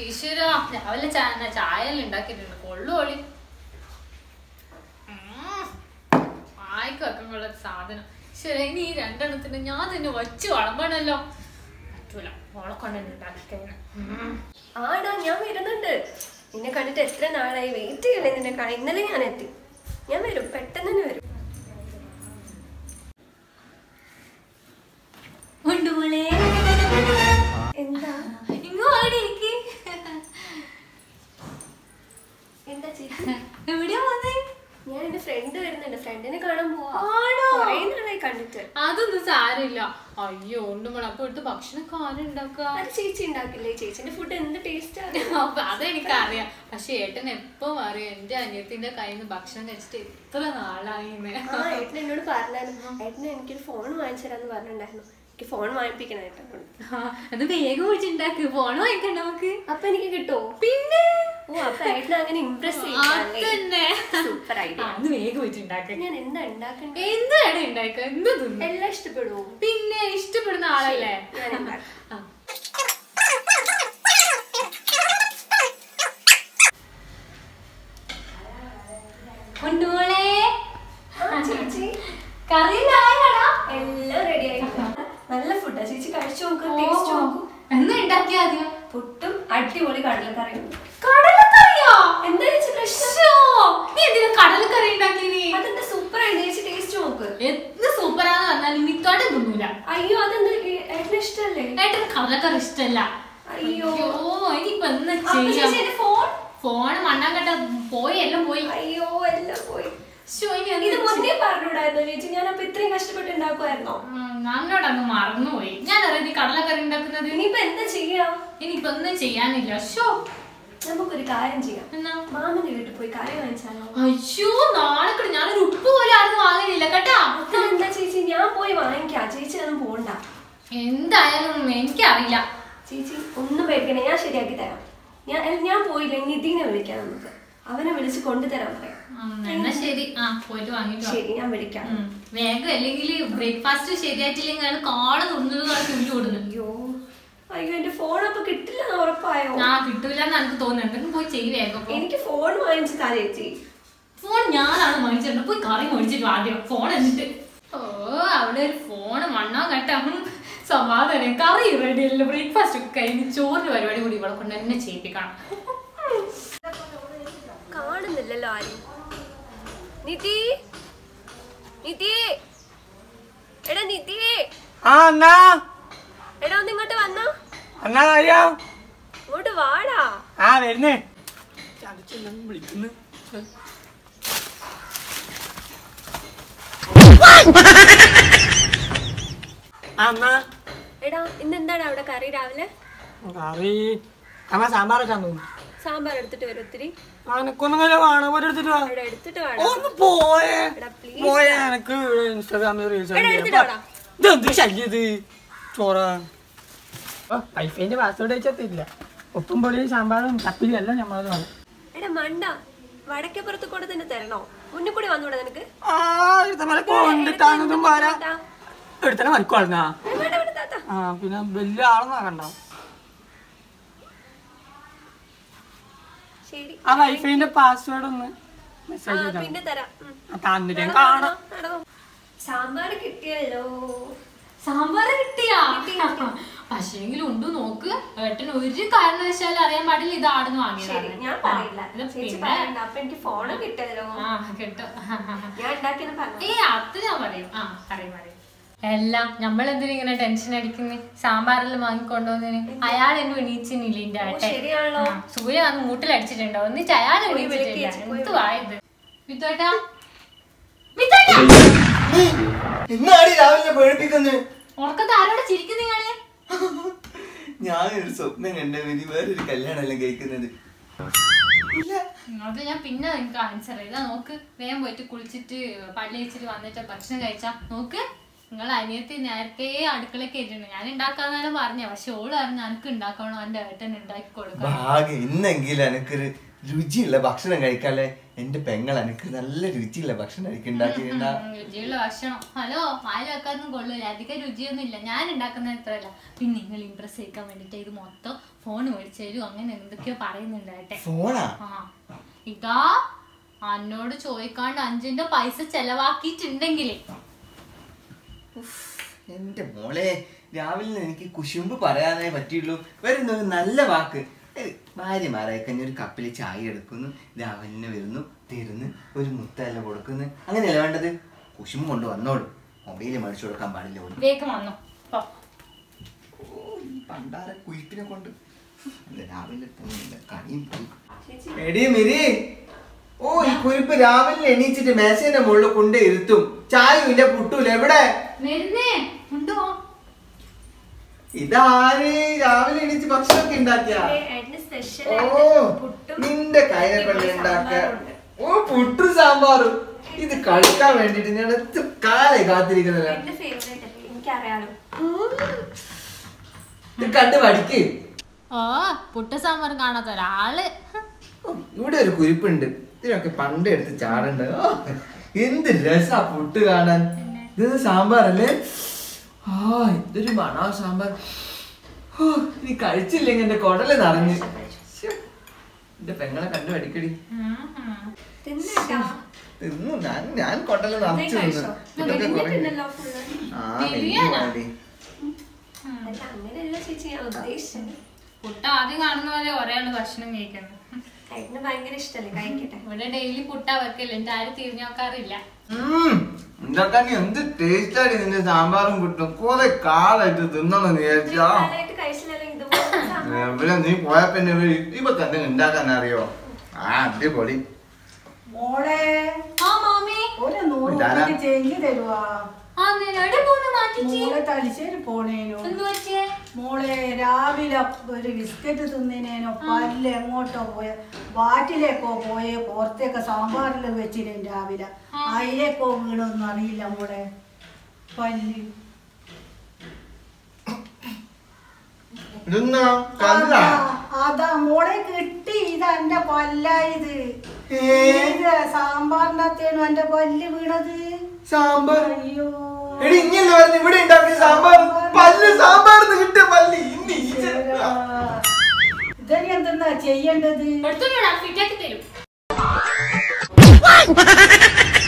ഈശ്വര രാവിലെ ചായ ചായ എല്ലാം ഉണ്ടാക്കിയിട്ടുണ്ട് കൊള്ളുപൊളി ആയിക്ക് വെക്കുമ്പോഴുള്ള സാധനം ശരി ഇനി ഈ രണ്ടെണ്ണത്തിന് ഞാൻ തന്നെ വച്ച് വളമ്പണല്ലോ പറ്റൂല ഓളെ കൊണ്ട് തന്നെ ഉണ്ടാക്കി കഴിഞ്ഞാൽ ആടാ ഞാൻ വരുന്നുണ്ട് നിന്നെ കണ്ടിട്ട് എത്ര നാളായി വെയിറ്റ് ചെയ്യണേ നിന്നെ കാണാൻ ഇന്നലെ ഞാൻ എത്തി ഞാൻ വരും പെട്ടെന്ന് തന്നെ വരും ഉണ്ട് മോളെ എന്താ ഇങ്ങോട്ട് എനിക്ക് എന്താ ചേച്ചി എവിടെയാ വന്നേ ഞാൻ എന്റെ ഫ്രണ്ട് വരുന്നുണ്ട് ഫ്രണ്ടിനെ കാണാൻ പോവാ ആണോ? കുറേ നാളായി കണ്ടിട്ട് അതൊന്നും സാരമില്ല അയ്യോ ഉണ്ട് മോളെ അപ്പൊ എടുത്ത് ഭക്ഷണമൊക്കെ ആരും ഉണ്ടാക്കുക അത് ചേച്ചി ഉണ്ടാക്കില്ലേ ചേച്ചിന്റെ ഫുഡ് എന്ത് ടേസ്റ്റ് ആണ് അപ്പൊ അതെനിക്കറിയാം പക്ഷെ ഏട്ടൻ എപ്പം അറിയാം എന്റെ അനിയത്തിന്റെ കയ്യിൽ നിന്ന് ഭക്ഷണം കഴിച്ചിട്ട് എത്ര നാളായി ആ ഏട്ടൻ എന്നോട് പറഞ്ഞായിരുന്നു ഏട്ടന് എനിക്കൊരു ഫോൺ വാങ്ങിച്ചു തരാന്ന് പറഞ്ഞിട്ടുണ്ടായിരുന്നു എനിക്ക് ഫോൺ വാങ്ങിപ്പിക്കണം ഏട്ടനോട് അത് വേഗം വിളിച്ചുണ്ടാക്ക് ഫോൺ വാങ്ങിക്കണ്ട നമുക്ക് അപ്പൊ എനിക്ക് കിട്ടുമോ പിന്നെ ഓ അപ്പൊ ഏട്ടനെ അങ്ങനെ ഇംപ്രസ് അതന്നെ സൂപ്പർ ആ, ഐഡിയ അത് വേഗം വെച്ചുണ്ടാക്ക ഞാൻ എന്താ ഉണ്ടാക്കണ്ടേ എന്താണ് ഉണ്ടാക്കുക എന്ത് തിന്നു എല്ലാം ഇഷ്ടപ്പെടുവോ പിന്നെ ഇഷ്ടപ്പെടുന്ന ആളല്ലേ ഞാൻ ഉണ്ടാക്കാം ആ. കൊണ്ടുപോളേ ആ, ചേച്ചി കറിയിലായടാ എല്ലാം റെഡി ആയിട്ടുണ്ട് നല്ല ഫുഡാ ചേച്ചി കഴിച്ചു നോക്ക് ടേസ്റ്റ് നോക്കൂ എന്ന് ഉണ്ടാക്കിയാ ആദ്യം പുട്ടും അടിപൊളി കടലക്കറിയും കടലക്കറിയോ എന്താ ചേച്ചി പ്രശ്നം ശ്ശോ, നീ എന്തിനാ കടലക്കറി ഉണ്ടാക്കിയത് അതെന്താ സൂപ്പർ ആയിട്ട് ചേച്ചി ടേസ്റ്റ് നോക്ക് എന്ത് സൂപ്പറാന്ന് പറഞ്ഞാലും മിത്തോടെ തിന്നൂല അയ്യോ അതെന്താ ഏട്ടന് ഇഷ്ടല്ലേ ഏട്ടന് കടലക്കറി ഇഷ്ടല്ല അയ്യോ ഓ ഇനിയിപ്പൊ എന്ന് അപ്പൊ ചെയ്യാം ചേച്ചി എന്റെ ഫോൺ ഫോണ് മണ്ണാങ്കട്ട പോയി എല്ലാം പോയി അയ്യോ എല്ലാം പോയി ശ്ശോ, ഇനി ഇത് എന്ത് മുന്നേ പറഞ്ഞൂടായിരുന്നോ ചേച്ചി ഞാൻ അപ്പൊ ഇത്രയും കഷ്ടപ്പെട്ട് ഉണ്ടാക്കുമായിരുന്നോ നമ്മോട് അങ്ങ് മറന്നുപോയി ഞാൻ അറിയാം കടലക്കറി ഉണ്ടാക്കുന്നത് ഇനിയിപ്പൊ എന്താ ചെയ്യാ ഇനിയിപ്പൊ ഒന്നും ചെയ്യാനില്ല ഷോ നമുക്കൊരു കാര്യം ചെയ്യാം എന്നാ മാമന്റെ വീട്ടിൽ പോയി കറി വാങ്ങിച്ചാലോ അയ്യോ നാളെ കൂടെ ഞാനൊരു ഉപ്പ് പോലും ആരും വാങ്ങലില്ല കേട്ടാ എന്താ ചേച്ചി ഞാൻ പോയി വാങ്ങിക്കാം ചേച്ചി ഒന്നും പോണ്ട എന്തായാലും എനിക്കറിയില്ല ചേച്ചി ഒന്നും പേടിക്കണേ ഞാൻ ശരിയാക്കി തരാം ഞാൻ എ- ഞാൻ പോയില്ല നിതിനെ വിളിക്കാം നമുക്ക് അവനെ വിളിച്ച് കൊണ്ടുതരാൻ പറയാം ഉം, എന്നാ ശരി ആ പോയിട്ട് വാങ്ങിട്ടോ ശരി ഞാൻ വിളിക്കാം ഉം. വേഗം അല്ലെങ്കിൽ ബ്രേക്ക്ഫാസ്റ്റ് ശരിയായിട്ടില്ലെങ്കിൽ അയാൾ കാള് തുറന്നത് തുള്ളി കൊടുക്കുന്നു അയ്യോ അയ്യോ എന്റെ ഫോൺ അപ്പൊ കിട്ടില്ല എന്ന് ഉറപ്പായോ ആ കിട്ടൂല എന്ന് എനിക്ക് തോന്നുന്നു എന്തെങ്കിലും പോയി ചെയ്യ് വേഗം പോ. എനിക്ക് ഫോൺ വാങ്ങിച്ചു താ ചേച്ചി ഫോൺ ഞാനാണ് മേടിച്ചിട്ടുണ്ട് പോയി കറി മേടിച്ചിട്ട് ആദ്യം ഫോൺ എന്നിട്ട് ഓ അവിടെ ഒരു ഫോൺ മണ്ണാ കേട്ടാ ഉം, സമാധാനം കറി റെഡി അല്ല ബ്രേക്ക്ഫാസ്റ്റ് ഒക്കെ കഴിഞ്ഞ് ചോറിന് പരിപാടി കൂടി ഇവിടെ കൊണ്ട് തന്നെ ചെയ്യിപ്പിക്കണം കാണുന്നില്ലല്ലോ ആരും നിധി നിധി എടാ നിധി ആ എന്നാ എടാ ഒന്ന് ഇങ്ങോട്ട് വന്നാ എന്നാ കാര്യ ഇങ്ങോട്ട് വാടാ ആ വരുന്നേ ചതിച്ചെല്ലാം വിളിക്കുന്നു ആ എന്നാ എടാ ഇന്ന് എന്താണ് അവിടെ കറി രാവിലെ കറി അമ്മ സാമ്പാർ വെച്ചാൻ തോന്നുന്നു സാമ്പാർ എടുത്തിട്ട് വരും ഒത്തിരി അനക്കൊന്നും കയ്യില് വേണം ഒരു എടുത്തിട്ട് വാ എടാ എടുത്തിട്ട് വാടാ ഒന്ന് പോയേ എടാ പ്ലീസ് പോയേ എനക്ക് ഇൻസ്റ്റാഗ്രാമിൽ റീൽസ് എടാ, എടുത്തിട്ട് വാടാ. ഇതെന്ത് ശല്യം ഇത് ചോറ വൈഫൈന്റെ പാസ്വേഡ് വെച്ചത്തില്ല ഉപ്പും പൊടിയും സാമ്പാറും തപ്പിലും എല്ലാം നമ്മളത് വേണം എടാ മണ്ട വടക്കേപ്പുറത്ത് കൂടെ തന്നെ തരണോ മുന്നിൽ കൂടി വന്നൂടെ നിനക്ക് ആ എടുത്തമല കൊണ്ടിട്ടാണെന്നും പോരാ താത്താ. എടുത്തന്നെ മരിക്കുവായിരുന്നാ ഏ, വേണ്ട വേണ്ട താത്ത ആ പിന്നെ വലിയ ആളെന്നാകണ്ട ശരി ആ വൈഫൈന്റെ പാസ്വേഡ് ഒന്ന് ആ മെസ്സേജ് ചെയ്താൽ പിന്നെ തരാം ഉം. തന്നിട്ട് നടന്നോ, കാണാം നടന്നോ. സാമ്പാർ കിട്ടിയല്ലോ സാമ്പാർ കിട്ടിയാ പക്ഷേങ്കിലും ഉണ്ട് നോക്ക് ഏട്ടന് ഒരു കാരണവശാലും അറിയാൻ പാടില്ല ഇത് ആടുന്ന് ശരി വാങ്ങിയതാണ് ഞാൻ പറയില്ല ആ, ഇത് ചേച്ചി പിന്നെ പറയണ്ട അപ്പൊ എനിക്ക് ഫോണ് കിട്ടല്ലോ ആ കിട്ടും ഞാൻ ഉണ്ടാക്കിയെന്ന് പറഞ്ഞു ഏ അത് ഞാൻ പറയും ആ പറയും പറയും എല്ലാം നമ്മൾ എന്തിനാ ഇങ്ങനെ ടെൻഷൻ അടിക്കുന്നത് സാമ്പാറെല്ലാം വാങ്ങിക്കൊണ്ടുവന്നതിന് അയാൾ എന്നെ എണീച്ചിനില്ല എന്റെ ഓ, ഏട്ടൻ ശരിയാണല്ലോ ആ, സൂര്യ വന്ന് മൂട്ടിലടിച്ചിട്ടുണ്ടോ എന്നിട്ട് അയാൾ പോയി വിളിക്ക് എണീച്ചിട്ടില്ല ചേച്ചി, പോയി എന്തുവായത് മിത്തോട്ടാ മിത്തോട്ടാ എന്നാടി രാവിലെ പേടിപ്പിക്കുന്നത് ഉറക്കത്ത് ആരോടെ ചിരിക്കുന്ന നിങ്ങള് ഞാനൊരു സ്വപ്നം കണ്ട ഇനി വേറൊരു കല്യാണം എല്ലാം കഴിക്കുന്നത് അത് ഞാൻ പിന്നെ നിങ്ങൾക്ക് ആൻസർ ചെയ്താ നോക്ക് വേഗം പോയിട്ട് കുളിച്ചിട്ട് പള്ളി വെച്ചിട്ട് വന്നിട്ട് ഭക്ഷണം കഴിച്ചാ നോക്ക് നിങ്ങൾ അനിയത്തി നേരത്തെ അടുക്കള കയറ്റിട്ടുണ്ട് ഞാൻ ഉണ്ടാക്കാന്നാലും പറഞ്ഞ പക്ഷെ ഓള് പറഞ്ഞു എനിക്ക് ഉണ്ടാക്കണം എന്റെ ഏട്ടൻ ഉണ്ടാക്കി കൊടുക്കണം ഭാഗ്യം ഇന്നെങ്കിലും എനക്കൊരു രുചിയുള്ള ഭക്ഷണം കഴിക്കാല്ലേ എന്റെ പെങ്ങൾ എനിക്ക് നല്ല രുചിയുള്ള ഭക്ഷണം എനിക്ക് ഉണ്ടാക്കിയിട്ടുണ്ടാ ഉം, രുചിയുള്ള ഭക്ഷണം ഹലോ വായിൽ വെക്കാനൊന്നും കൊള്ളൂല അധികം രുചിയൊന്നും ഇല്ല ഞാൻ ഉണ്ടാക്കുന്ന എത്രയല്ല പിന്നെ നിങ്ങൾ ഇമ്പ്രസ് ചെയ്യിക്കാൻ വേണ്ടിട്ട് ഇത് മൊത്തം ഫോൺ മേടിച്ചു തരും അങ്ങനെ എന്തൊക്കെയോ പറയുന്നുണ്ടായിട്ടെ ഫോണാ ആ ഇതാ അന്നോട് ചോദിക്കാണ്ട് അഞ്ചിന്റെ പൈസ ചെലവാക്കിയിട്ടുണ്ടെങ്കിലേ എന്റെ മോളെ രാവിലെ എനിക്ക് കുശുമ്പ് പറയാനേ പറ്റിയുള്ളൂ വരുന്ന ഒരു നല്ല വാക്ക് ഏയ്, ഭാര്യമാരായി ഒരു കപ്പിൽ ചായ എടുക്കുന്നു രാവിലെ വരുന്നു തരുന്നു ഒരു മുത്തല്ല കൊടുക്കുന്നു അങ്ങനെയല്ല വേണ്ടത് കുശുമ്പ് കൊണ്ട് വന്നോളൂ മൊബൈൽ മേടിച്ചു കൊടുക്കാൻ പാടില്ല ഓള്. വേഗം വന്നു പോ. ഓ, ഈ പണ്ടാര കുയിപ്പിനെ കൊണ്ട് അല്ല, രാവിലെ പോകുന്നില്ല കണിയും പോയി ചേച്ചി എടി മിരി ഓ ഈ കുരിപ്പ് രാവിലെ എണീച്ചിട്ട് മേശേന്റെ മുകളിൽ കൊണ്ട് ഇരുത്തും ചായയില്ല പുട്ടൂല എവിടെ വരുന്നേ ഉണ്ടോ ഇതാര് രാവിലെ എണീച്ച് ഭക്ഷണമൊക്കെ ഉണ്ടാക്കിയ ഏട്ടന് സ്പെഷ്യൽ ഓ ആയിട്ട് പുട്ടും നിന്റെ കൈനെ കൊണ്ട് അടിപൊളി ഉണ്ടാക്കിയ സാമ്പാറുണ്ട്. ഓ പുട്ടും സാമ്പാറും ഇത് കഴിക്കാൻ വേണ്ടിട്ട് ഞാൻ എത്ര കാലേ കാത്തിരിക്കുന്നത് എന്റെ ഫേവറേറ്റ് അല്ലേ എനിക്കറിയാലോ ഇത് കണ്ട് പഠിക്ക് ഓ പുട്ട സാമ്പാർ കാണാത്ത ഒരാള് ഓ, ഇവിടെ ഒരു കുരിപ്പുണ്ട് ഇതിനൊക്കെ പണ്ട് എടുത്ത് ചാടണ്ട് ഓ, എന്ത് രസാ പുട്ട് കാണാൻ ഇത് സാമ്പാറല്ലേ ആ ഇതൊരു മണാ സാമ്പാർ ഓ, നീ കഴിച്ചില്ലെങ്കിൽ എന്റെ കൊടല് നിറഞ്ഞ് ശ്ശെ, എന്റെ പെങ്ങളെ കണ്ടു പഠിക്കടി തിന്നേട്ടാ തിന്നു ഞാൻ ഞാൻ കൊടല് നിറച്ചു തിന്നു ഇതൊക്കെ കുറേ തിന്നല്ലോ ഫുള്ള് ആ ബിരിയാണോ? നെയ്യ് അല്ല അങ്ങനെയല്ല ചേച്ചി ഞാൻ ഉദ്ദേശിച്ചത് പുട്ട ആദ്യം കാണുന്ന പോലെ ഒരാള് ഭക്ഷണം കഴിക്കുന്നത് ഏട്ടന് ഭയങ്കര ഇഷ്ടല്ലേ കഴിക്കട്ടെ ഇവിടെ ഡെയിലി പുട്ട വെക്കല്ലേ എന്നിട്ട് ആരും തിരിഞ്ഞു നോക്കാറില്ല ഇതൊക്കെ എന്ത് ടേസ്റ്റ് ആടി നിന്റെ സാമ്പാറും കിട്ടും കുറെ കാലായിട്ട് തിന്നണം നീ ഇത്രയും വിചാരിച്ചാ കാലമായിട്ട് കഴിച്ചില്ലല്ലോ ഇതുപോലെ സാമ്പാർ. ഇവിടെ നീ പോയ പിന്നെ ഇവര് ഇപ്പൊ തന്നെ ഉണ്ടാക്കാൻ അറിയോ ആ അടിപൊളി മോളെ ആ മാമി ഒരു നൂറ് ഇതാരാ? ഉറുപ്പിക ചെയ്ത് തരുവാ ആ എവിടെ പോന്നു മാറ്റിച്ച് മോളെ തലശ്ശേരി പോണേനു എന്ത് പറ്റിയേ മോളെ രാവിലെ ഒരു ബിസ്ക്കറ്റ് തിന്നിനേനോ പല്ല് എങ്ങോട്ടോ പോയ വാറ്റിലേക്കോ പോയേ പുറത്തേക്ക് സാമ്പാറിൽ വെച്ചിനേ രാവിലെ അതിലേക്കോ വീണൊന്നും അറിയില്ല മോളെ പല്ല് ഇതെന്നാ കല്ല അതാ, അതാ മോളെ കിട്ടി ഇത് എന്റെ പല്ലായത് ഏ? ഇത് സാമ്പാറിനകത്തേനു എന്റെ പല്ല് വീണത് സാമ്പാർ അയ്യോ എടി ഇങ്ങല്ലേ പറഞ്ഞു ഇവിടെ ഉണ്ടാക്കിയ സാമ്പാർ പല്ല് സാമ്പാർന്ന് കിട്ടിയ പല്ല് ഇന്ന് ഈച്ച. ഇതനി എന്തെന്നാ ചെയ്യേണ്ടത് എടുത്തു ഫിറ്റാക്കി തരും